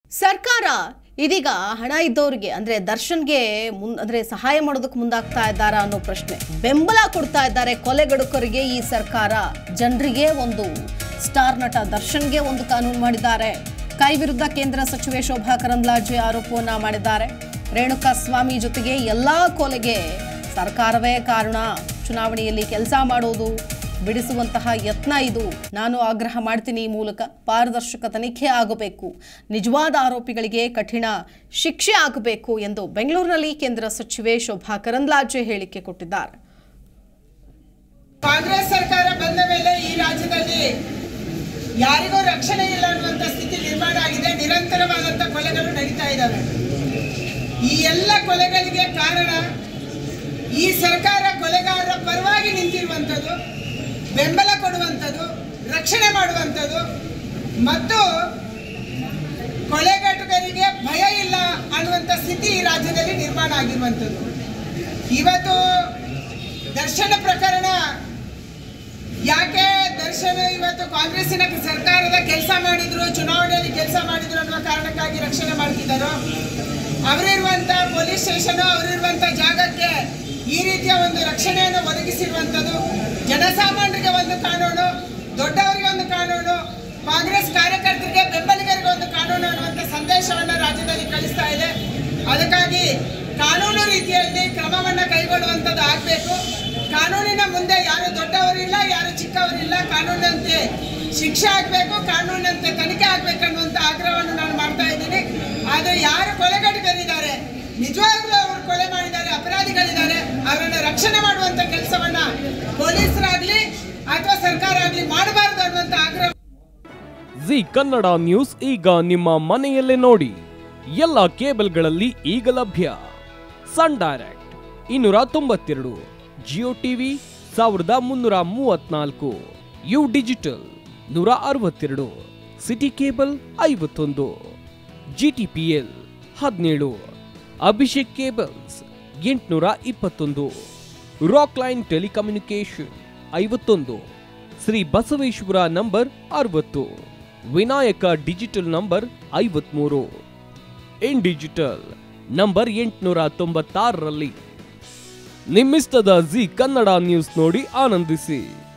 ಸರ್ಕಾರ ಇದೀಗ ಹಣ ಇದ್ದವರಿಗೆ ಅಂದ್ರೆ ದರ್ಶನ್ಗೆ ಮುನ್ ಅಂದ್ರೆ ಸಹಾಯ ಮಾಡೋದಕ್ಕೆ ಮುಂದಾಗ್ತಾ ಇದ್ದಾರಾ ಅನ್ನೋ ಪ್ರಶ್ನೆ ಬೆಂಬಲ ಕೊಡ್ತಾ ಇದ್ದಾರೆ ಕೊಲೆಗಡುಕರಿಗೆ ಈ ಸರ್ಕಾರ ಜನರಿಗೆ ಒಂದು ಸ್ಟಾರ್ ನಟ ದರ್ಶನ್ಗೆ ಒಂದು ಕಾನೂನು ಮಾಡಿದ್ದಾರೆ ಕೈ ವಿರುದ್ಧ ಕೇಂದ್ರ ಸಚಿವೆ ಶೋಭಾ ಕರಂದ್ಲಾಜೆ ಆರೋಪವನ್ನ ಮಾಡಿದ್ದಾರೆ ರೇಣುಕಾ ಸ್ವಾಮಿ ಜೊತೆಗೆ ಎಲ್ಲಾ ಕೊಲೆಗೆ ಸರ್ಕಾರವೇ ಕಾರಣ ಚುನಾವಣೆಯಲ್ಲಿ ಕೆಲಸ ಮಾಡೋದು ಬಿಡಿಸುವಂತಹ ಯತ್ನ ಇದು ನಾನು ಆಗ್ರಹ ಮಾಡ್ತೀನಿ ಈ ಮೂಲಕ ಪಾರದರ್ಶಕ ತನಿಖೆ ಆಗಬೇಕು ನಿಜವಾದ ಆರೋಪಿಗಳಿಗೆ ಕಠಿಣ ಶಿಕ್ಷೆ ಆಗಬೇಕು ಎಂದು ಬೆಂಗಳೂರಿನಲ್ಲಿ ಕೇಂದ್ರ ಸಚಿವೆ ಶೋಭಾ ಕರಂದ್ಲಾಜೆ ಹೇಳಿಕೆ ಕೊಟ್ಟಿದ್ದಾರೆ ಕಾಂಗ್ರೆಸ್ ಸರ್ಕಾರ ಬಂದ ಮೇಲೆ ಈ ರಾಜ್ಯದಲ್ಲಿ ಯಾರಿಗೂ ರಕ್ಷಣೆ ಇಲ್ಲ ಅನ್ನುವಂಥ ಸ್ಥಿತಿ ನಿರ್ಮಾಣ ಆಗಿದೆ ನಿರಂತರವಾದಂಥ ಕೊಲೆಗಳು ನಡೀತಾ ಇದ್ದಾವೆ ಈ ಎಲ್ಲ ಕೊಲೆಗಳಿಗೆ ಕಾರಣ ಈ ಸರ್ಕಾರ ಕೊಲೆಗಾರರ ಪರವಾಗಿ ನಿಂತಿರುವಂಥದ್ದು ಬೆಂಬಲ ಕೊಡುವಂಥದ್ದು ರಕ್ಷಣೆ ಮಾಡುವಂಥದ್ದು ಮತ್ತು ಕೊಲೆಗಟುಕರಿಗೆ ಭಯ ಇಲ್ಲ ಅನ್ನುವಂಥ ಸ್ಥಿತಿ ಈ ರಾಜ್ಯದಲ್ಲಿ ನಿರ್ಮಾಣ ಆಗಿರುವಂಥದ್ದು ಇವತ್ತು ದರ್ಶನ ಪ್ರಕರಣ ಯಾಕೆ ದರ್ಶನ್ ಇವತ್ತು ಕಾಂಗ್ರೆಸ್ಸಿನ ಸರ್ಕಾರದ ಕೆಲಸ ಮಾಡಿದ್ರು ಚುನಾವಣೆಯಲ್ಲಿ ಕೆಲಸ ಮಾಡಿದ್ರು ಅನ್ನುವ ಕಾರಣಕ್ಕಾಗಿ ರಕ್ಷಣೆ ಮಾಡ್ತಿದ್ದಾರೋ ಅವರಿರುವಂತ ಪೊಲೀಸ್ ಸ್ಟೇಷನ್ ಅವರಿರುವಂತ ಜಾಗಕ್ಕೆ ಈ ರೀತಿಯ ಒಂದು ರಕ್ಷಣೆಯನ್ನು ಒದಗಿಸಿರುವಂಥದ್ದು ಜನಸಾಮಾನ್ಯರಿಗೆ ಒಂದು ಕಾನೂನು ದೊಡ್ಡವರಿಗೆ ಒಂದು ಕಾನೂನು ಕಾಂಗ್ರೆಸ್ ಕಾರ್ಯಕರ್ತರಿಗೆ ಬೆಂಬಲಿಗರಿಗೆ ಒಂದು ಕಾನೂನು ಅನ್ನುವಂಥ ಸಂದೇಶವನ್ನು ರಾಜ್ಯದಲ್ಲಿ ಕಳಿಸ್ತಾ ಇದೆ ಅದಕ್ಕಾಗಿ ಕಾನೂನು ರೀತಿಯಲ್ಲಿ ಕ್ರಮವನ್ನು ಕೈಗೊಳ್ಳುವಂಥದ್ದು ಆಗಬೇಕು ಕಾನೂನಿನ ಮುಂದೆ ಯಾರು ದೊಡ್ಡವರಿಲ್ಲ ಯಾರು ಚಿಕ್ಕವರಿಲ್ಲ ಕಾನೂನಂತೆ ಶಿಕ್ಷೆ ಆಗಬೇಕು ಕಾನೂನಂತೆ ತನಿಖೆ ಆಗ್ಬೇಕನ್ನುವಂಥ ಆಗ್ರಹವನ್ನು ನಾನು ಮಾಡ್ತಾ ಇದ್ದೀನಿ ಆದರೆ ಯಾರು ಕೊಲೆಗಡಿಗರಿದ್ದಾರೆ ನಿಜವಾಗ್ಲೂ ಅವರು ಕೊಲೆ ಮಾಡಿದ್ದಾರೆ ಅಪರಾಧಿಗಳಿದ್ದಾರೆ ಅವರನ್ನು ರಕ್ಷಣೆ ಮಾಡುವಂಥ ಕೆಲಸವನ್ನ ಪೊಲೀಸರಾಗ್ಲಿ ಅಥವಾ ಸರ್ಕಾರ ಆಗಲಿ ಮಾಡಬಾರದು ಅನ್ನುವಂಥ ಆಗ್ರಹ ಜಿ ಕನ್ನಡ ನ್ಯೂಸ್ ಈಗ ನಿಮ್ಮ ಮನೆಯಲ್ಲೇ ನೋಡಿ ಎಲ್ಲ ಕೇಬಲ್ಗಳಲ್ಲಿ ಈಗ ಲಭ್ಯ ಸನ್ ಡೈರೆಕ್ಟ್ ಇನ್ನೂರ ತೊಂಬತ್ತೆರಡು ಜಿಯೋ ಟಿವಿ ಸಾವಿರದ ಮುನ್ನೂರ ಮೂವತ್ನಾಲ್ಕು ಯು ಡಿಜಿಟಲ್ ನೂರ ಅರವತ್ತೆರಡು ಸಿಟಿ ಕೇಬಲ್ ಐವತ್ತೊಂದು ಜಿಟಿಪಿಎಲ್ ಹದಿನೇಳು ಅಭಿಷೇಕ್ ಕೇಬಲ್ಸ್ ಎಂಟುನೂರ ಇಪ್ಪತ್ತೊಂದು ರಾಕ್ ಲೈನ್ ಟೆಲಿಕಮ್ಯುನಿಕೇಶನ್ ಐವತ್ತೊಂದು ಶ್ರೀ ಬಸವೇಶ್ವರ ನಂಬರ್ ಅರವತ್ತು ವಿನಾಯಕ ಡಿಜಿಟಲ್ ನಂಬರ್ ಐವತ್ಮೂರು ಇನ್ ಡಿಜಿಟಲ್ ನಂಬರ್ ಎಂಟುನೂರ ತೊಂಬತ್ತಾರರಲ್ಲಿ ನಿಮ್ಮಿಸ್ತದ ಜಿ ಕನ್ನಡ ನ್ಯೂಸ್ ನೋಡಿ ಆನಂದಿಸಿ